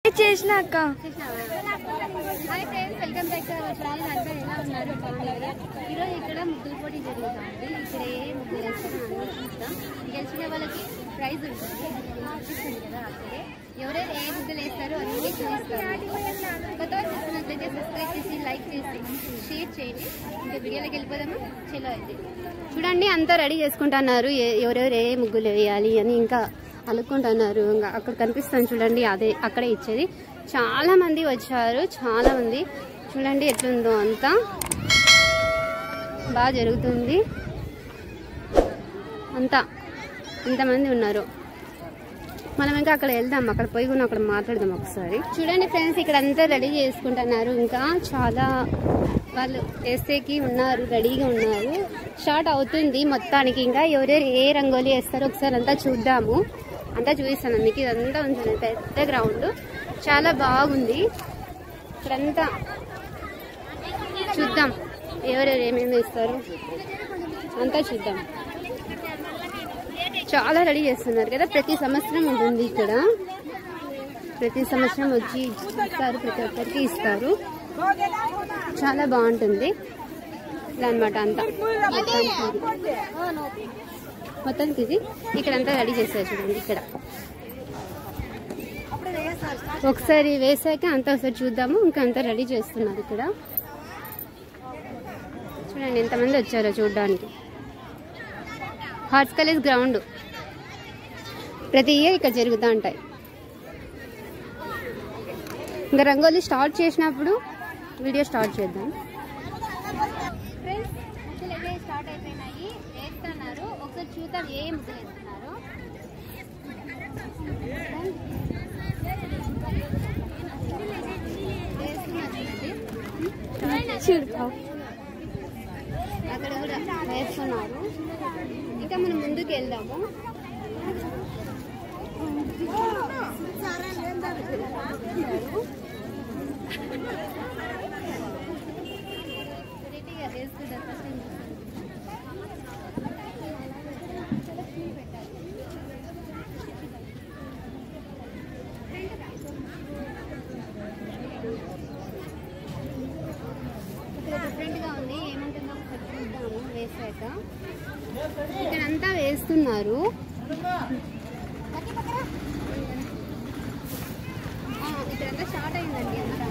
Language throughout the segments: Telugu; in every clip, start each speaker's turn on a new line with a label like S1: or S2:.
S1: చేసిన అక్క
S2: hi friends welcome back to our channel అంతా ఎలా ఉన్నారు బాగున్నారా ఈరోజు ఇక్కడ ముగ్గురు పోటీ జరుగుతుంది ఇక్కడ ఏ ముగ్గురు వేస్తారో అన్నీ చూద్దాం గెలిచిన వాళ్ళకి ప్రైజ్ ఉంటుంది చూస్తుంది కదా అక్కడే ఎవరైతే ఏ ముగ్గులు వేస్తారో అన్నీ చూపిస్తారు కొత్త వాళ్ళు చూస్తున్నట్లయితే సబ్స్క్రైబ్ చేసి లైక్ చేసి షేర్ చేయండి ఇంకా వీడియోలోకి వెళ్ళిపోదామా చలో అయితే చూడండి అంతా రెడీ చేసుకుంటున్నారు ఏ- ఎవరెవరు ఏ ముగ్గులు వేయాలి అని ఇంకా అనుకుంటున్నారు ఇంకా అక్కడ కనిపిస్తుంది చూడండి అదే అక్కడే ఇచ్చేది చాలా మంది వచ్చారు చాలా మంది చూడండి ఎట్లుందో అంతా బాగా జరుగుతుంది అంతా ఇంతమంది ఉన్నారు మనం ఇంకా అక్కడ వెళ్దాం అక్కడ పోయి కూడా అక్కడ మాట్లాడదాం ఒకసారి చూడండి ఫ్రెండ్స్ ఇక్కడ అంతా రెడీ చేసుకుంటున్నారు ఇంకా చాలా వాళ్ళు వేసేకి ఉన్నారు రెడీగా ఉన్నారు స్టార్ట్ అవుతుంది మొత్తానికి ఇంకా ఎవరెవరు ఏ రంగోలి వేస్తారో ఒకసారి అంతా చూద్దాము అంతా చూపిస్తాను మీకు ఇదంతా ఉంటుంది పెద్ద గ్రౌండ్ చాలా బాగుంది ఇక్కడంతా చూద్దాం ఎవరెవరు ఏమేమి వేస్తారు అంతా చూద్దాం చాలా రెడీ చేస్తున్నారు కదా ప్రతి సంవత్సరం ఉంటుంది ఇక్కడ ప్రతి సంవత్సరం వచ్చి ఇస్తారు ప్రతి ఒక్కరికి ఇస్తారు చాలా బాగుంటుంది అనమాట అంతా మొత్తానికి ఇది. మొత్తానికి ఇది ఇక్కడంతా రెడీ చేస్తారు చూడండి ఇక్కడ ఒకసారి వేసాక అంతా ఒకసారి చూద్దాము ఇంకా అంతా రెడీ చేస్తున్నారు ఇక్కడ చూడండి ఎంతమంది వచ్చారో చూడడానికి హార్ట్స్ కాలేజ్ గ్రౌండ్ ప్రతి ఇయర్ ఇక్కడ జరుగుతూ ఉంటాయి ఇంకా రంగోలీ స్టార్ట్ చేసినప్పుడు వీడియో స్టార్ట్ చేద్దాం ఫ్రెండ్స్ ముగ్గులు అయితే స్టార్ట్ అయిపోయినాయి వేస్తున్నారు ఒకసారి చూద్దాం ఏ ముగ్గులు వేస్తున్నారు వేస్తున్నారు అక్కడ కూడా వేస్తున్నారు ఇంకా మనం ముందుకు వెళ్దాము ఇక్కడ డిఫరెంట్ గా ఉంది ఏముంటుందో ఒకసారి చూద్దాము వేసాక ఇక్కడంతా వేస్తున్నారు ఆ, ఇక్కడంతా స్టార్ట్ అయిందండి అంతా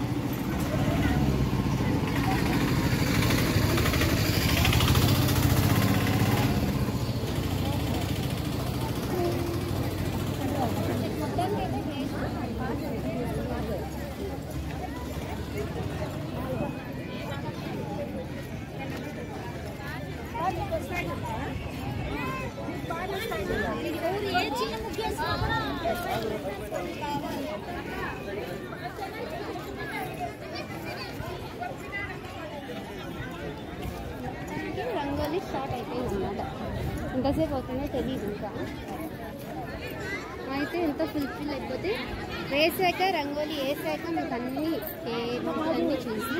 S2: రంగోలీ స్టార్ట్ అయిపోయింది అనమాట ఎంతసేపు అవుతుందో తెలియదు ఇంకా అయితే ఎంత ఫుల్ఫిల్ అయిపోతే వేసాక రంగోలీ వేసాక మీకు అన్ని ఏ అన్ని చూసి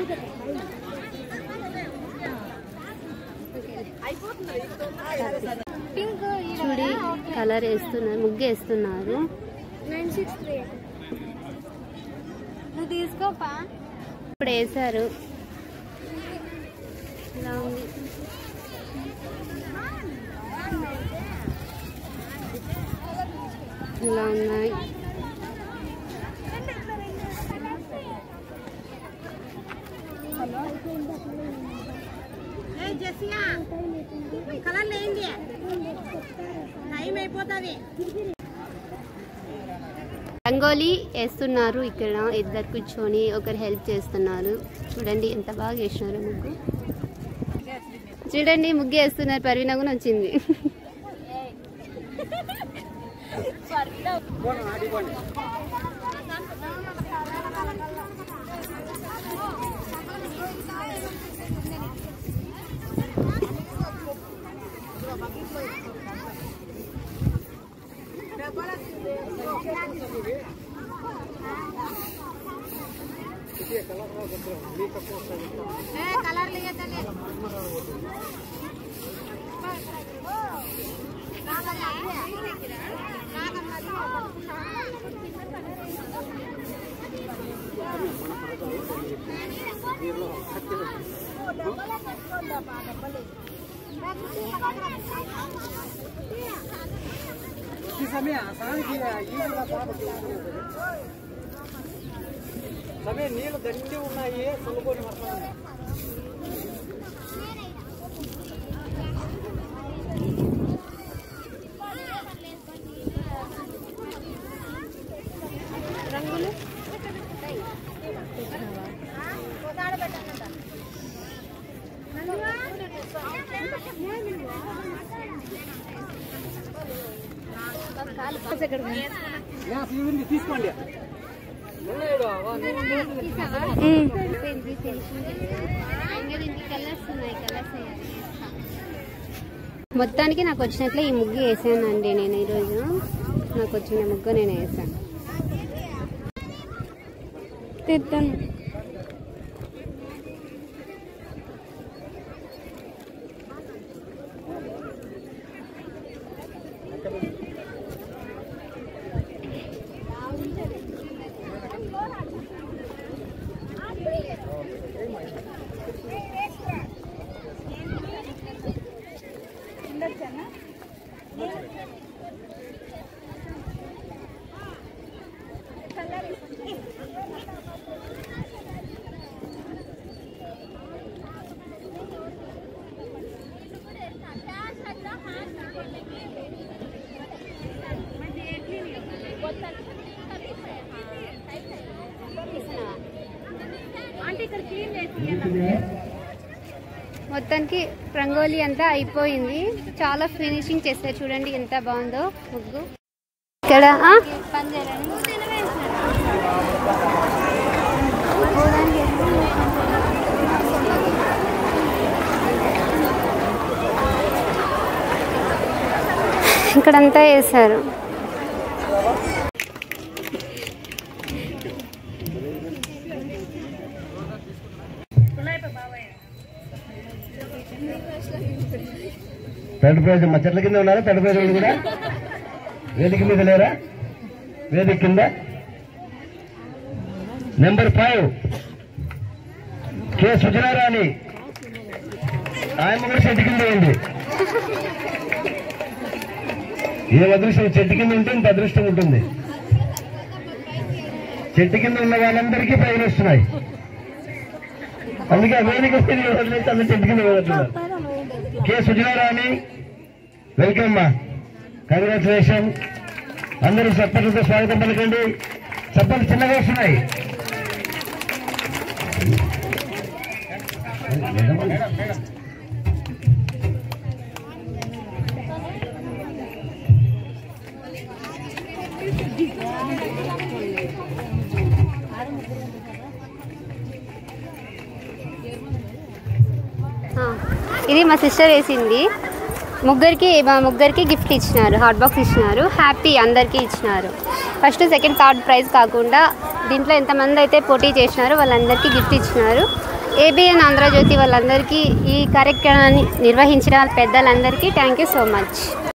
S2: చూడి కలర్ వేస్తున్నారు ముగ్గు వేస్తున్నారు
S1: నైన్ సిక్స్ త్రీ
S2: నువ్వు తీసుకోపా ఇప్పుడు వేసారు ఇలా ఉంది ఇలా ఉన్నాయి
S3: కలర్ లేండి టైం అయిపోతుంది
S2: రంగోలీ వేస్తున్నారు ఇక్కడ ఇద్దరు కూర్చొని ఒకరు హెల్ప్ చేస్తున్నారు చూడండి ఎంత బాగా వేసినారు ముగ్గు చూడండి ముగ్గు వేస్తున్నారు పర్వీన కూడా వచ్చింది
S3: కలర్ లేదలే
S1: సమయం నీళ్ళు దండి ఉన్నాయి చల్లుకొని వస్తాను
S2: రంగులు
S1: తీసుకోండి
S2: మొత్తానికి నాకు వచ్చినట్లే ఈ ముగ్గు వేసాను అండి నేను ఈరోజు నాకు వచ్చిన ముగ్గు నేను వేసాను తిట్టాను మొత్తానికి రంగోలీ అంతా అయిపోయింది చాలా ఫినిషింగ్ చేస్తారు చూడండి ఎంత బాగుందో ముగ్గు ఇక్కడ ఆ? ఇక్కడంతా వేశారు
S4: థర్డ్ ప్రైజ్ మా చెట్ల కింద ఉన్నారా థర్డ్ ప్రైజ్ వాళ్ళు కూడా వేదిక మీద లేరా వేదిక కింద నెంబర్ ఫైవ్ కె సుజనారాణి ఆయన కూడా చెట్టు కింద ఉంది ఏం అదృష్టం చెట్టు కింద ఉంటే ఇంత అదృష్టం ఉంటుంది చెట్టు కింద ఉన్న వాళ్ళందరికీ పైన వస్తున్నాయి అందుకే ఆ వేదిక మీద వదిలేసి అందరూ చెట్టు కింద వదులుతున్నారు కె సుజనారాణి వెల్కమ్ మా కంగ్రాచులేషన్ అందరూ చప్పట్లతో స్వాగతం పలకండి చప్పట్లు చిన్నగా వస్తున్నాయి
S2: ఆ, ఇది మా సిస్టర్ వేసింది ముగ్గురికి మా ముగ్గురికి గిఫ్ట్ ఇచ్చినారు హాట్ బాక్స్ ఇచ్చినారు హ్యాపీ అందరికీ ఇచ్చినారు ఫస్ట్ సెకండ్ థర్డ్ ప్రైజ్ కాకుండా దీంట్లో ఎంతమంది అయితే పోటీ చేసినారో వాళ్ళందరికీ గిఫ్ట్ ఇచ్చినారు ఏబిఎన్ ఆంధ్రజ్యోతి వాళ్ళందరికీ ఈ కార్యక్రమాన్ని నిర్వహించిన పెద్దలందరికీ థ్యాంక్ యూ సో మచ్